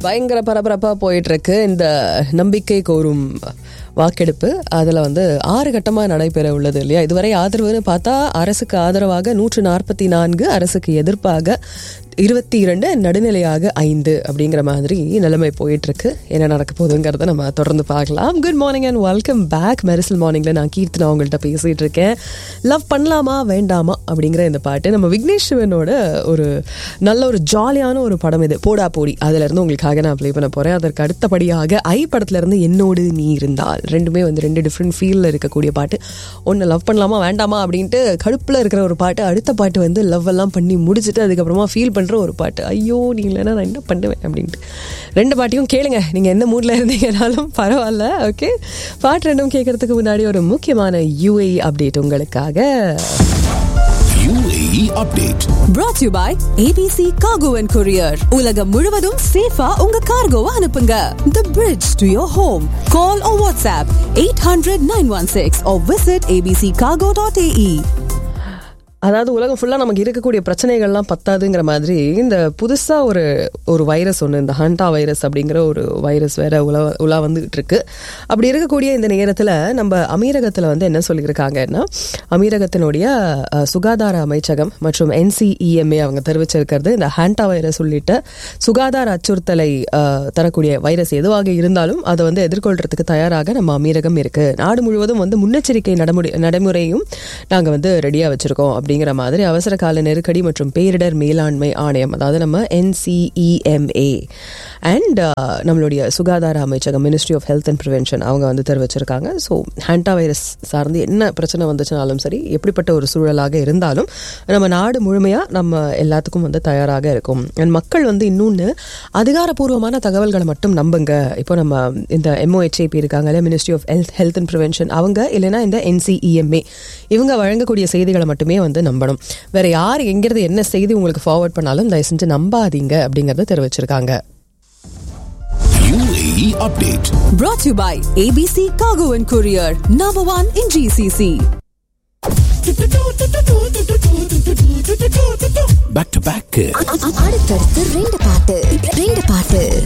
பயங்கர பரபரப்பாக போயிட்டு இருக்கு இந்த நம்பிக்கை கோரும் வாக்கெடுப்பு அதில் வந்து ஆறு கட்டமாக நடைபெற உள்ளது இல்லையா இதுவரை ஆதரவுன்னு பார்த்தா அரசுக்கு ஆதரவாக நூற்று நாற்பத்தி நான்கு அரசுக்கு எதிர்ப்பாக இருபத்தி இரண்டு நடுநிலையாக ஐந்து அப்படிங்கிற மாதிரி நிலைமை போயிட்டு இருக்கு என்ன நடக்க போகுதுங்கிறத நம்ம தொடர்ந்து பார்க்கலாம் good morning and welcome back Mersal மார்னிங்ல நான் கீர்த்தனா உங்கள்கிட்ட பேசிட்டு இருக்கேன் லவ் பண்ணலாமா வேண்டாமா அப்படிங்கிற இந்த பாட்டு நம்ம விக்னேஷ் சிவனோட ஒரு நல்ல ஒரு ஜாலியான ஒரு படம் இது போடா போடி அதுல இருந்து உங்களுக்காக நான் ப்ளே பண்ண போறேன் அதற்கு அடுத்தபடியாக ஐ படத்துல இருந்து என்னோடு நீ இருந்தால் ரெண்டுமே வந்து ரெண்டு டிஃப்ரெண்ட் ஃபீல்ல இருக்கக்கூடிய பாட்டு ஒன்று லவ் பண்ணலாமா வேண்டாமா அப்படின்ட்டு கடுப்புல இருக்கிற ஒரு பாட்டு அடுத்த பாட்டு வந்து லவ் எல்லாம் பண்ணி முடிச்சுட்டு அதுக்கப்புறமா ஃபீல் பண்ற ஒரு பாட்டு ஐயோ நீ இல்லைன்னா நான் என்ன பண்ணுவேன் அப்படின்ட்டு ரெண்டு பாட்டையும் கேளுங்க நீங்க எந்த மூட்ல இருந்தீங்கனாலும் பரவாயில்ல ஓகே பாட்டு ரெண்டும் கேட்கறதுக்கு முன்னாடி ஒரு முக்கியமான யூஏ அப்டேட் உங்களுக்காக UAE update. brought to you by ABC Cargo and Courier. உலகம் முழுவதும் சேஃபா உங்க கார்கோவை அனுப்புங்க. The bridge to your home. Call or WhatsApp 800-916 or visit abccargo.ae. அதாவது உலகம் ஃபுல்லாக நமக்கு இருக்கக்கூடிய பிரச்சனைகள்லாம் பத்தாதுங்கிற மாதிரி இந்த புதுசாக ஒரு ஒரு வைரஸ் ஒன்று இந்த ஹண்டா வைரஸ் அப்படிங்கிற ஒரு வைரஸ் வேற உலா உலா வந்துகிட்டு இருக்கு அப்படி இருக்கக்கூடிய இந்த நேரத்தில் நம்ம அமீரகத்தில் வந்து என்ன சொல்லியிருக்காங்கன்னா அமீரகத்தினுடைய அஹ், சுகாதார அமைச்சகம் மற்றும் என்சிஇஎம்ஏ அவங்க தெரிவிச்சிருக்கிறது இந்த ஹாண்டா வைரஸ் உள்ளிட்ட சுகாதார அச்சுறுத்தலை அஹ், தரக்கூடிய வைரஸ் எதுவாக இருந்தாலும் அதை வந்து எதிர்கொள்றதுக்கு தயாராக நம்ம அமீரகம் இருக்கு நாடு முழுவதும் வந்து முன்னெச்சரிக்கை நடைமுறை நடைமுறையும் நாங்கள் வந்து ரெடியாக வச்சிருக்கோம் அப்படிங்கிற மாதிரி அவசர கால நெருக்கடி மற்றும் பேரிடர் மேலாண்மை ஆணையம் அதாவது நம்ம என்சிஇஎம்ஏ அண்ட் நம்மளுடைய சுகாதார அமைச்சகம் ministry of health and prevention அவங்க வந்து தெரிவிச்சிருக்காங்க ஸோ ஹாண்டா வைரஸ் சார்ந்து என்ன பிரச்சனை வந்துச்சுனாலும் சரி எப்படிப்பட்ட ஒரு சூழலாக இருந்தாலும் நம்ம நாடு முழுமையாக நம்ம எல்லாத்துக்கும் வந்து தயாராக இருக்கும் அண்ட் மக்கள் வந்து இன்னொன்று அதிகாரப்பூர்வமான தகவல்களை மட்டும் நம்புங்க இப்போ நம்ம இந்த எம்ஓஹெச்ஏபி இருக்காங்க இல்லையா ministry of health health and prevention அவங்க இல்லைன்னா இந்த என்சிஇஎம்ஏ இவங்க வழங்கக்கூடிய செய்திகளை மட்டுமே வந்து நம்பணும் வேற யார் எங்கிறது என்ன செய்தி உங்களுக்கு ஃபார்வர்ட் பண்ணாலும் தயவு செஞ்சு நம்பாதீங்க அப்படிங்கறத தெரிவிச்சிருக்காங்க UAE update. Brought to you by ABC Cargo and Courier. Number one in GCC. Back to back. அடுத்தடுத்து ரெண்டு பாட்டு ரெண்டு பாட்டு